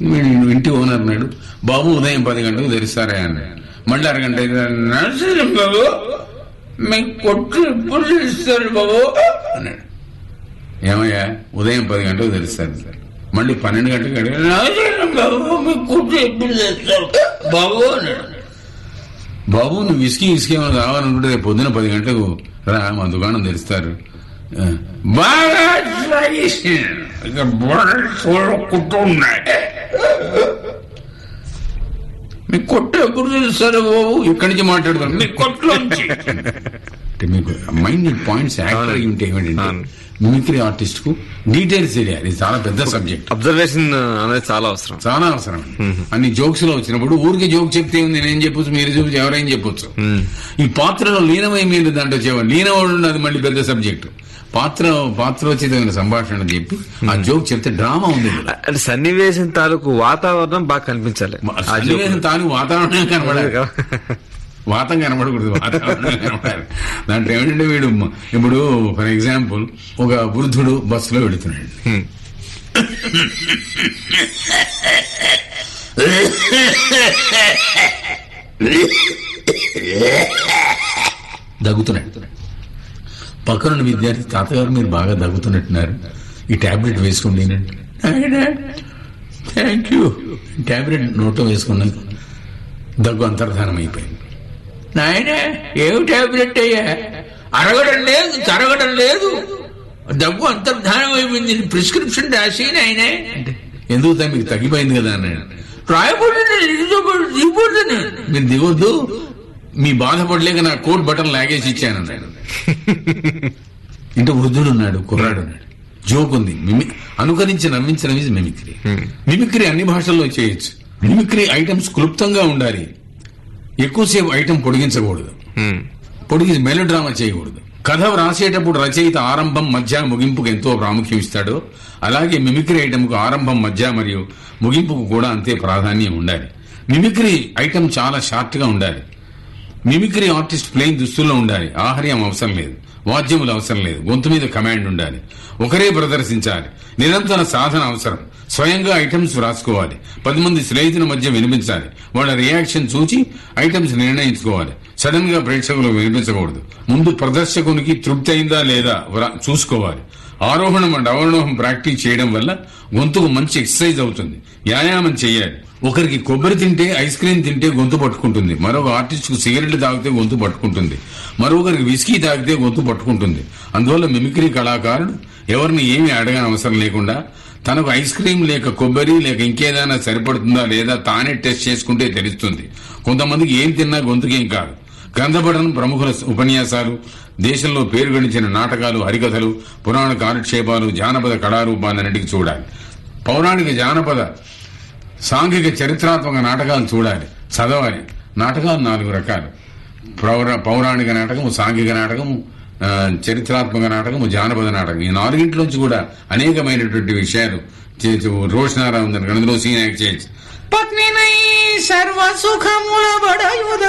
వీడు ఇంటి ఓనర్ అన్నాడు బాబు ఉదయం పది గంటలకు తెరుస్తారా అన్నాడు మళ్ళీ అరగంట అయితే, నరసింహ బాబు మీ కొట్లు ఎప్పుడు తెరుస్తారు బాబు అన్నాడు ఏమయ్యా ఉదయం పది గంటలకు తెరుస్తారు సార్ మళ్ళీ పన్నెండు గంటలకు అడిగాడు, "నరసింహ బాబు మీ కొట్లు ఎప్పుడు తెరుస్తారు బాబు అన్నాడు బాబు నువ్వు విసికి విసికి ఏమైనా కావాలనుకుంటే రేపు పొద్దున పది గంటలకు రా మా దుకాణం తెరుస్తారు ఆ, బాగా ట్రెడిషన్. ఇక బోర్డర్ చూడ కుట్టు ఉన్నాయి మీ కొట్టు ఎప్పుడు తెలుస్తారు బాబు ఇక్కడి నుంచి మాట్లాడతారు మీ కొట్టులోంచి అంటే మీకు మైండ్ పాయింట్స్ యాక్టర్ అయి ఉంటే ఏమిటంటే అవును. మిమిక్రీ ఆర్టిస్ట్ కు డీటెయిల్స్ తెలియాలి ఇది చాలా పెద్ద సబ్జెక్ట్ అబ్జర్వేషన్ అనేది చాలా అవసరం చాలా అవసరం అన్ని జోక్స్ లో వచ్చినప్పుడు ఊరికి జోక్ చెప్తే ఉంది నేను చెప్పొచ్చు మీరు చెప్పచ్చు ఎవరైనా చెప్పొచ్చు ఈ పాత్రలో లీనమై మీరు దాంట్లో చెప్పండి లీనమవడం ఉన్నది మళ్ళీ పెద్ద సబ్జెక్ట్ పాత్ర పాత్రోచితమైన సంభాషణ చెప్పి ఆ జోక్ చెప్తే డ్రామా ఉంది ఇందులో. అంటే సన్నివేశం తాలూకు వాతావరణం బాగా కనిపించాలి ఆ సన్నివేశం joke. తాను వాతావరణం కనబడాలి వాతం కనబడకూడదు వాతావరణం కనబడాలి దాంట్లో ఏమిటంటే వీడు మ- ఇప్పుడు ఫర్ ఎగ్జాంపుల్ ఒక వృద్ధుడు బస్సులో వెళుతున్నాడు హ్మ్. దగ్గుతున్నాడు పక్కనున్న విద్యార్థి తాతగారు మీరు బాగా దగ్గుతున్నట్టున్నారు ఈ టాబ్లెట్ వేసుకోండి థ్యాంక్ యూ టాబ్లెట్ నోట్లో వేసుకున్నాక దగ్గు అంతర్ధానం అయిపోయింది నాయన ఏం టాబ్లెట్ అయ్యా అరగడం లేదు తరగడం లేదు దగ్గు అంతర్ధానం అయిపోయింది ప్రిస్క్రిప్షన్ రాసి నాయనే అంటే ఎందుకు తా మీకు తగ్గిపోయింది కదా అన్నాడు రాయబడి దిగిపోతుంది మీరు దిగొద్దు మీ బాధపడలేక నా కోట్ బటన్ లాగేసి ఇచ్చాను అన్నాడు ఇంటి వృద్ధుడు ఉన్నాడు కుర్రాడు ఉన్నాడు జోక్ ఉంది మిమి అనుకరించి నవ్వించడం ఇది మిమిక్రీ మిమిక్రీ అన్ని భాషల్లో చేయొచ్చు మిమిక్రీ ఐటమ్స్ క్లుప్తంగా ఉండాలి ఎక్కువసేపు ఐటమ్ పొడిగించకూడదు హ్మ్. పొడిగి మెలో డ్రామా చేయకూడదు కథ వ్రాసేటప్పుడు రచయిత ఆరంభం మధ్య ముగింపుకు ఎంతో ప్రాముఖ్యం ఇస్తాడో అలాగే మిమిక్రీ ఐటమ్కు ఆరంభం మధ్య మరియు ముగింపుకు కూడా అంతే ప్రాధాన్యం ఉండాలి మిమిక్రీ ఐటమ్ చాలా షార్ట్ గా ఉండాలి మిమిక్రీ ఆర్టిస్ట్ ప్లేయింగ్ దుస్తుల్లో ఉండాలి ఆహార్యం అవసరం లేదు వాద్యములు అవసరం లేదు గొంతు మీద కమాండ్ ఉండాలి ఒకరే ప్రదర్శించాలి నిరంతర సాధన అవసరం స్వయంగా ఐటమ్స్ వ్రాసుకోవాలి పది మంది స్నేహితుల మధ్య వినిపించాలి వాళ్ళ రియాక్షన్ చూచి ఐటమ్స్ నిర్ణయించుకోవాలి సడన్ గా ప్రేక్షకులు వినిపించకూడదు ముందు ప్రదర్శకునికి తృప్తి అయిందా లేదా వ్రా- చూసుకోవాలి ఆరోహణం అండ్ అవరోహం ప్రాక్టీస్ చేయడం వల్ల గొంతుకు మంచి ఎక్సర్సైజ్ అవుతుంది వ్యాయామం చేయాలి ఒకరికి కొబ్బరి తింటే ఐస్ క్రీమ్ తింటే గొంతు పట్టుకుంటుంది మరొక ఆర్టిస్ట్ కు సిగరెట్లు తాగితే గొంతు పట్టుకుంటుంది మరొకరికి విస్కీ తాగితే గొంతు పట్టుకుంటుంది అందువల్ల మిమిక్రీ కళాకారుడు ఎవరిని ఏమీ అడగని అవసరం లేకుండా తనకు ఐస్ క్రీమ్ లేక కొబ్బరి లేక ఇంకేదైనా సరిపడుతుందా లేదా తానే టెస్ట్ చేసుకుంటే తెలుస్తుంది కొంతమందికి ఏం తిన్నా గొంతుకేం కాదు గ్రంథపఠనం ప్రముఖుల ఉపన్యాసాలు దేశంలో పేరు గడించిన నాటకాలు హరికథలు పురాణ కాలక్షేపాలు జానపద కళారూపాలన్నిటికీ చూడాలి పౌరాణిక జానపద సాంఘిక చరిత్రాత్మక నాటకాలు చూడాలి చదవాలి నాటకాలు నాలుగు రకాలు పౌర పౌరాణిక నాటకము సాంఘిక నాటకము ఆ, చరిత్రాత్మక నాటకము జానపద నాటకం ఈ నాలుగింట్లోంచి కూడా అనేకమైనటువంటి విషయాలు రోషనారావు ఉందని అందులో సీన్ యాక్ట్ చేయొచ్చు పత్నినై సర్వ సుఖముల బడయుదాన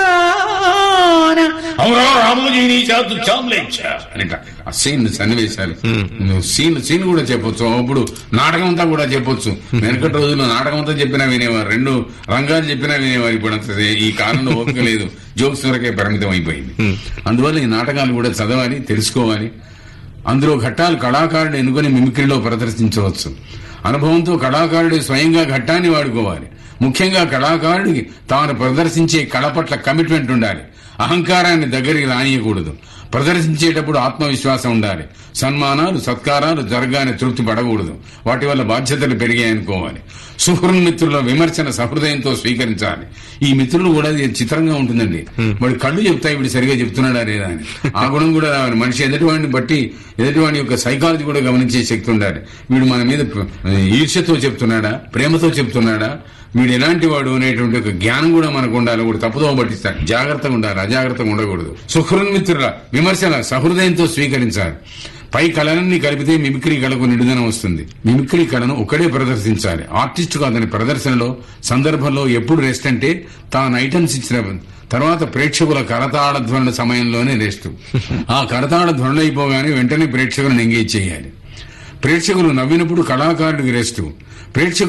అవునా రామోజీని చాతు చామ్లేచ్చ అనిట ఆ సీన్ సన్నివేశాలు నువ్వు సీన్ సీన్ కూడా చెప్పొచ్చు అప్పుడు నాటకం అంతా కూడా చెప్పొచ్చు వెనకటి రోజుల్లో నాటకం అంతా చెప్పినా వినేవారు రెండు రంగాలు చెప్పినా వినేవారు ఇప్పుడు అంత ఈ కాలంలో ఓపిక లేదు జోక్స్ వరకే పరిమితం అయిపోయింది అందువల్ల ఈ నాటకాలు కూడా చదవాలి తెలుసుకోవాలి అందులో ఘట్టాలు కళాకారుడు ఎన్నుకొని మిమిక్రీలో ప్రదర్శించవచ్చు అనుభవంతో కళాకారుడు స్వయంగా ఘట్టాన్ని వాడుకోవాలి ముఖ్యంగా కళాకారుడికి తాను ప్రదర్శించే కళ పట్ల కమిట్మెంట్ ఉండాలి అహంకారాన్ని దగ్గరికి రానియకూడదు ప్రదర్శించేటప్పుడు ఆత్మవిశ్వాసం ఉండాలి సన్మానాలు సత్కారాలు జరగానే తృప్తి పడకూడదు వాటి వల్ల బాధ్యతలు పెరిగాయనుకోవాలి సుహృన్మిత్రుల విమర్శన సహృదయంతో స్వీకరించాలి ఈ మిత్రులు కూడా ఇది చిత్రంగా ఉంటుందండి వాడి కళ్ళు చెప్తాయి వీడు సరిగా చెప్తున్నాడా లేదా అని ఆ గుణం కూడా రావాలి మనిషి ఎదుటివాడిని బట్టి ఎదుటివాడి యొక్క సైకాలజీ కూడా గమనించే శక్తి ఉండాలి వీడు మన మీద ప్ర- ఈర్ష్యతో చెప్తున్నాడా ప్రేమతో చెప్తున్నాడా వీడు ఎలాంటి వాడు అనేటువంటి ఒక జ్ఞానం కూడా మనకు ఉండాలి కూడా తప్పుదో పట్టిస్తాడు జాగ్రత్తగా ఉండాలి అజాగ్రత్తగా ఉండకూడదు సుహృన్మిత్రుల విమర్శన సహృదయంతో స్వీకరించాలి పై కళలన్నీ కలిపితే మిమిక్రీ కళకు నిడుదనం వస్తుంది మిమిక్రీ కళను ఒకడే ప్రదర్శించాలి ఆర్టిస్ట్ అతని ప్రదర్శనలో సందర్భంలో ఎప్పుడు రెస్ట్ అంటే తాను ఐటమ్స్ ఇచ్చిన తర్వాత ప్రేక్షకుల కరతాళ ధ్వనుల సమయంలోనే రెస్ట్ ఆ కరతాళ ధ్వనులు అయిపోగానే వెంటనే ప్రేక్షకులను ఎంగేజ్ చేయాలి ప్రేక్షకులు నవ్వినప్పుడు కళాకారుడికి రెస్ట్ ప్రేక్షకులు